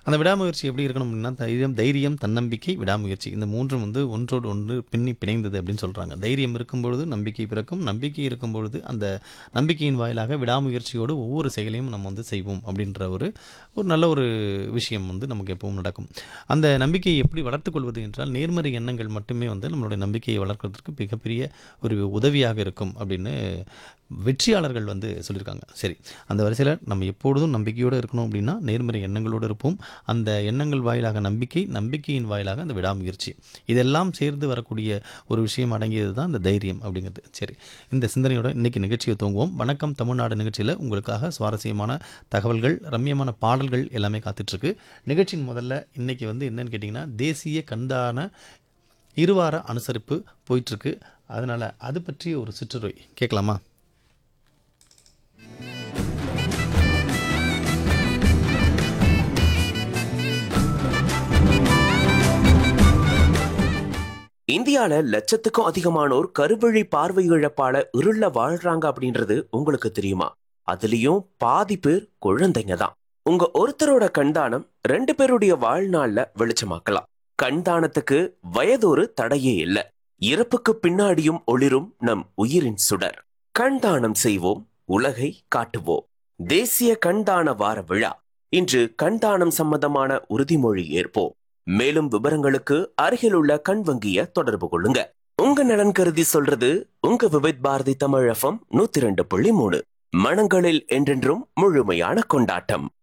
அந்த விடாமுயற்சி எப்படி இருக்கணும் அப்படின்னா தைரியம் தைரியம் தன்னம்பிக்கை விடாமுயற்சி இந்த மூன்றும் வந்து ஒன்றோடு ஒன்று பின்னி பிணைந்தது அப்படின்னு சொல்கிறாங்க தைரியம் இருக்கும் பொழுது நம்பிக்கை பிறக்கும் நம்பிக்கை இருக்கும் பொழுது அந்த நம்பிக்கையின் வாயிலாக விடாமுயற்சியோடு ஒவ்வொரு செயலையும் நம்ம வந்து செய்வோம் அப்படின்ற ஒரு ஒரு நல்ல ஒரு விஷயம் வந்து நமக்கு எப்பவும் நடக்கும் அந்த நம்பிக்கையை எப்படி வளர்த்துக்கொள்வது என்றால் நேர்மறை எண்ணங்கள் மட்டுமே வந்து நம்மளுடைய நம்பிக்கையை வளர்க்கறதுக்கு மிகப்பெரிய ஒரு உதவியாக இருக்கும் அப்படின்னு வெற்றியாளர்கள் வந்து சொல்லியிருக்காங்க சரி அந்த வரிசையில் நம்ம எப்பொழுதும் நம்பிக்கையோடு இருக்கணும் அப்படின்னா நேர்மறை எண்ணங்களோடு இருப்போம் அந்த எண்ணங்கள் வாயிலாக நம்பிக்கை நம்பிக்கையின் வாயிலாக அந்த விடாமுயற்சி இதெல்லாம் சேர்ந்து வரக்கூடிய ஒரு விஷயம் அடங்கியது தான் இந்த தைரியம் அப்படிங்கிறது சரி இந்த சிந்தனையோட இன்னைக்கு நிகழ்ச்சியை துவங்குவோம் வணக்கம் தமிழ்நாடு நிகழ்ச்சியில் உங்களுக்காக சுவாரஸ்யமான தகவல்கள் ரம்மியமான பாடல்கள் எல்லாமே காத்துட்ருக்கு நிகழ்ச்சியின் முதல்ல இன்னைக்கு வந்து என்னன்னு கேட்டிங்கன்னா தேசிய கண்தான இருவார அனுசரிப்பு போயிட்டுருக்கு அதனால் அது பற்றிய ஒரு சிற்றுரை கேட்கலாமா இந்தியால லட்சத்துக்கும் அதிகமானோர் கருவழி பார்வை இழப்பால இருள வாழ்றாங்க அப்படின்றது உங்களுக்கு தெரியுமா அதுலயும் பாதி பேர் குழந்தைங்க தான் உங்க ஒருத்தரோட கண்தானம் ரெண்டு பேருடைய வாழ்நாள்ல வெளிச்சமாக்கலாம் கண்தானத்துக்கு வயதொரு தடையே இல்ல இறப்புக்கு பின்னாடியும் ஒளிரும் நம் உயிரின் சுடர் கண்தானம் செய்வோம் உலகை காட்டுவோம் தேசிய கண்தான வார விழா இன்று கண்தானம் சம்பந்தமான உறுதிமொழி ஏற்போம் மேலும் விவரங்களுக்கு அருகிலுள்ள கண் வங்கிய தொடர்பு கொள்ளுங்க உங்க நலன் கருதி சொல்றது உங்க விவித் பாரதி தமிழ் எஃப்எம் நூத்தி ரெண்டு புள்ளி மூணு மனங்களில் என்றென்றும் முழுமையான கொண்டாட்டம்